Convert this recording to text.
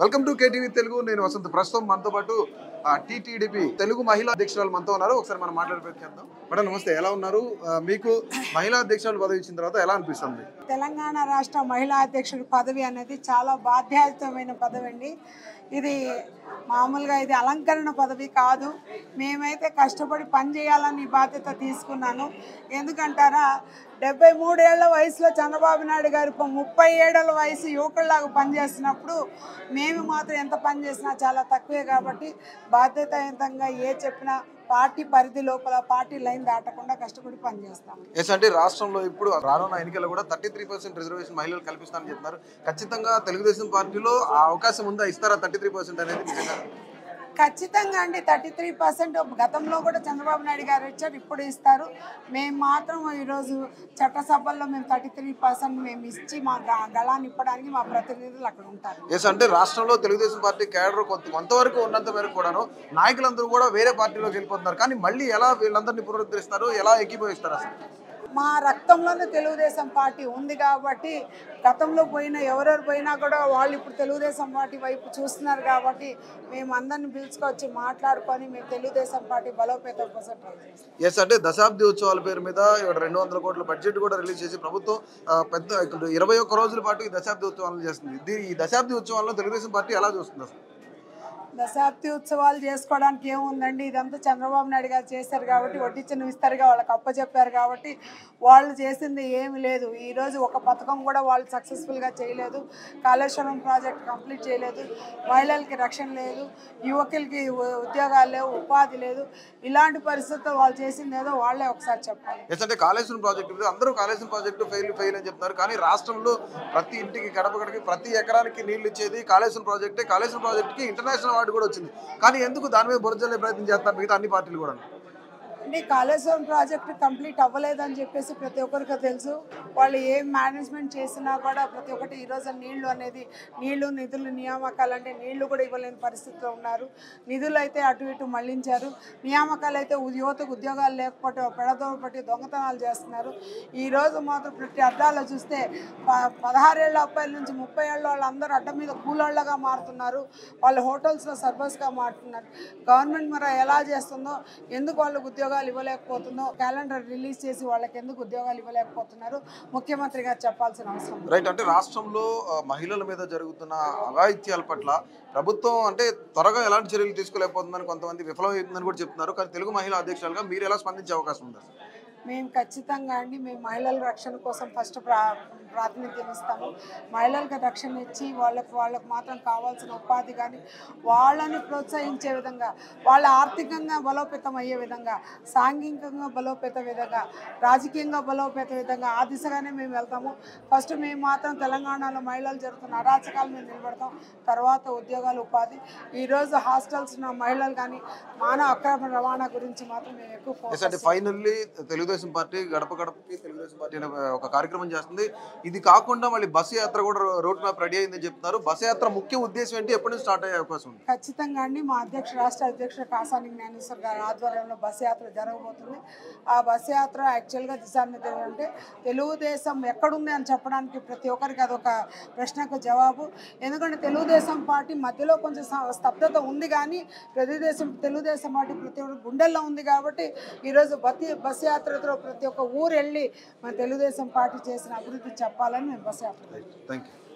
Welcome to KTV Telugu నేను వసంత్ ప్రస్తుతం మనతో పాటు టీటీడీపీ తెలుగు మహిళా అధ్యక్షురాలు మనతో ఉన్నారు ఒకసారి మనం మాట్లాడే ప్రయత్నిద్దాం మేడం నమస్తే ఎలా ఉన్నారు ఆ, మీకు మహిళా అధ్యక్షురాలు పదవి ఇచ్చిన తర్వాత ఎలా అనిపిస్తుంది తెలంగాణ రాష్ట్ర మహిళా అధ్యక్షుడి పదవి అనేది చాలా బాధ్యతమైన పదవి అండి ఇది మామూలుగా ఇది అలంకరణ పదవి కాదు మేమైతే కష్టపడి పని చేయాలని ఈ బాధ్యత తీసుకున్నాను ఎందుకంటారా డెబ్బై మూడేళ్ల వయసులో చంద్రబాబు నాయుడు గారు ఇప్పుడు ముప్పై ఏడేళ్ల వయసు యువకుల్లాగా పనిచేస్తున్నప్పుడు మేము మాత్రం ఎంత పని చేసినా చాలా తక్కువే కాబట్టి బాధ్యతాయుతంగా ఏ చెప్పినా పార్టీ పరిధి లోపల పార్టీ లైన్ దాటకుండా కష్టపడి పనిచేస్తాము ఎస్ అంటే రాష్ట్రంలో ఇప్పుడు రానున్న ఎన్నికల్లో కూడా థర్టీ త్రీ పర్సెంట్ రిజర్వేషన్ మహిళలు కల్పిస్తానని చెప్తున్నారు ఖచ్చితంగా తెలుగుదేశం పార్టీలో ఆ అవకాశం ఉందా ఇస్తారా థర్టీ త్రీ పర్సెంట్ అనేది నిజంగా ఖచ్చితంగా అండి థర్టీ త్రీ పర్సెంట్ గతంలో కూడా చంద్రబాబు నాయుడు గారు ఇచ్చారు ఇప్పుడు ఇస్తారు మేము మాత్రం ఈరోజు చట్టసభల్లో మేము థర్టీ త్రీ పర్సెంట్ మేము ఇచ్చి మా గ- గళాన్ని ఇప్పడానికి మా ప్రతినిధులు అక్కడ ఉంటారు ఎస్ అంటే రాష్ట్రంలో తెలుగుదేశం పార్టీ కేడర్ కొంత కొంతవరకు ఉన్నంత మేరకు కూడాను నాయకులందరూ కూడా వేరే పార్టీలోకి వెళ్ళిపోతున్నారు కానీ మళ్ళీ ఎలా వీళ్ళందరినీ పునరుద్ధరిస్తారు ఎలా ఏకీభవిస్తారు అసలు మా రక్తంలోనే తెలుగుదేశం పార్టీ ఉంది కాబట్టి గతంలో పోయిన ఎవరెవరు పోయినా కూడా వాళ్ళు ఇప్పుడు తెలుగుదేశం పార్టీ వైపు చూస్తున్నారు కాబట్టి మేము అందరిని పిలుచుకొచ్చి మాట్లాడుకొని మేము తెలుగుదేశం పార్టీ బలోపేతం కోసం ట్రై చేస్తాం ఎస్ అంటే దశాబ్ది ఉత్సవాల పేరు మీద ఇక్కడ రెండు వందల కోట్ల బడ్జెట్ కూడా రిలీజ్ చేసి ప్రభుత్వం ఆ, పెద్ద ఇక్కడ ఇరవై ఒక్క రోజుల పాటు ఈ దశాబ్ది ఉత్సవాలను చేస్తుంది దీ- ఈ దశాబ్ది ఉత్సవాలను తెలుగుదేశం పార్టీ ఎలా చూస్తుంది అసలు దశాబ్ది ఉత్సవాలు చేసుకోవడానికి ఏముందండి ఇదంతా చంద్రబాబు నాయుడు గారు చేశారు కాబట్టి వడ్డించిన విస్తరిగా వాళ్ళకి అప్పచెప్పారు కాబట్టి వాళ్ళు చేసింది ఏమి లేదు ఈరోజు ఒక పథకం కూడా వాళ్ళు సక్సెస్ఫుల్గా చేయలేదు కాళేశ్వరం ప్రాజెక్ట్ కంప్లీట్ చేయలేదు మహిళలకి రక్షణ లేదు యువకులకి ఉ- ఉద్యోగాలు లేవు ఉపాధి లేదు ఇలాంటి పరిస్థితుల్లో వాళ్ళు చేసింది ఏదో వాళ్ళే ఒకసారి చెప్పాలి ఎస్ అంటే కాళేశ్వరం ప్రాజెక్టు మీద అందరూ కాళేశ్వరం ప్రాజెక్టు ఫెయిల్ ఫెయిల్ అని చెప్తున్నారు కానీ రాష్ట్రంలో ప్రతి ఇంటికి గడప గడపకి ప్రతి ఎకరానికి నీళ్లు ఇచ్చేది కాళేశ్వరం ప్రాజెక్టే కాళేశ్వరం ప్రాజెక్టుకి ఇంటర్నేషనల్ అవార్డు కూడా వచ్చింది కానీ ఎందుకు దాని మీద బురజల్లే ప్రయత్నం చేస్తారు మిగతా అన్ని పార్టీలు కూడా అంటే కాళేశ్వరం ప్రాజెక్ట్ కంప్లీట్ అవ్వలేదని చెప్పేసి ప్రతి ఒక్కరికి తెలుసు వాళ్ళు ఏం మేనేజ్మెంట్ చేసినా కూడా ప్రతి ఒక్కటి ఈరోజు నీళ్లు అనేది నీళ్లు నిధులు నియామకాలు అంటే నీళ్లు కూడా ఇవ్వలేని పరిస్థితిలో ఉన్నారు నిధులు అయితే అటు ఇటు మళ్లించారు నియామకాలు అయితే ఉ- యువతకు ఉద్యోగాలు లేకపోతే పెడదోవ పట్టి దొంగతనాలు చేస్తున్నారు ఈ రోజు మాత్రం ప్రతి అడ్డాలో చూస్తే ప- పదహారేళ్ల అబ్బాయిల నుంచి ముప్పై ఏళ్ళ వాళ్ళు అందరూ అడ్డ మీద కూలోళ్ళగా మారుతున్నారు వాళ్ళు హోటల్స్లో సర్వీస్గా మారుతున్నారు గవర్నమెంట్ మరి ఎలా చేస్తుందో ఎందుకు వాళ్ళకు ఉద్యోగాలు ఇవ్వలేకపోతుందో క్యాలెండర్ రిలీజ్ చేసి వాళ్ళకి ఎందుకు ఉద్యోగాలు ఇవ్వలేకపోతున్నారు ముఖ్యమంత్రి గారు చెప్పాల్సిన అవసరం ఉంది. రైట్ అంటే రాష్ట్రంలో ఆ, మహిళల మీద జరుగుతున్న అఘాయిత్యాల పట్ల ప్రభుత్వం అంటే త్వరగా ఎలాంటి చర్యలు తీసుకోలేకపోతుందని కొంతమంది విఫలమవుతుందని కూడా చెప్తున్నారు కానీ తెలుగు మహిళా అధ్యక్షులుగా మీరు ఎలా స్పందించే అవకాశం ఉంది అసలు? మేము ఖచ్చితంగా అండి మేము మహిళల రక్షణ కోసం ఫస్ట్ ప్రా ప్రాతినిధ్యం ఇస్తాము మహిళలకు రక్షణ ఇచ్చి వాళ్ళకు వాళ్ళకు మాత్రం కావాల్సిన ఉపాధి కానీ వాళ్ళని ప్రోత్సహించే విధంగా వాళ్ళ ఆర్థికంగా బలోపేతం అయ్యే విధంగా సాంఘికంగా బలోపేత విధంగా రాజకీయంగా బలోపేత విధంగా ఆ దిశగానే మేము వెళ్తాము ఫస్ట్ మేము మాత్రం తెలంగాణలో మహిళలు జరుగుతున్న అరాచకాలు మేము నిలబడతాం తర్వాత ఉద్యోగాలు ఉపాధి ఈరోజు హాస్టల్స్ ఉన్న మహిళలు కానీ మానవ అక్రమ రవాణా గురించి మాత్రం మేము ఎక్కువ ఎస్ అంటే ఫోకస్ ఫైనల్లీ తెలుగుదేశం పార్టీ గడప గడపకి తెలుగుదేశం పార్టీ అనే ఒక కార్యక్రమం చేస్తుంది ఇది కాకుండా మళ్ళీ బస్సు యాత్ర కూడా రోడ్ మ్యాప్ రెడీ అయిందని చెప్తున్నారు బస్సు యాత్ర ముఖ్య ఉద్దేశం ఏంటి ఎప్పటి నుంచి స్టార్ట్ అయ్యే అవకాశం ఉంది ఖచ్చితంగా అండి మా అధ్యక్ష రాష్ట్ర అధ్యక్షుడు కాసాని జ్ఞానేశ్వర్ గారి ఆధ్వర్యంలో బస్సు యాత్ర జరగబోతుంది ఆ బస్సు యాత్ర యాక్చువల్గా దిశానిర్దేశం అంటే తెలుగుదేశం ఎక్కడుంది అని చెప్పడానికి ప్రతి ఒక్కరికి అదొక ప్రశ్నకు జవాబు ఎందుకంటే తెలుగుదేశం పార్టీ మధ్యలో కొంచెం స- స్తబ్దత ఉంది కానీ తెలుగుదేశం తెలుగుదేశం పార్టీ ప్రతి ఒక్కరి గుండెల్లో ఉంది కాబట్టి ఈరోజు బతి బస్సు యాత్రతో ప్రతి ఒక్క ఊరు వెళ్ళి మన తెలుగుదేశం పార్టీ చేసిన అభివృద్ధి చెప్పాలని మేము బస్సు యాత్ర థ్యాంక్ యూ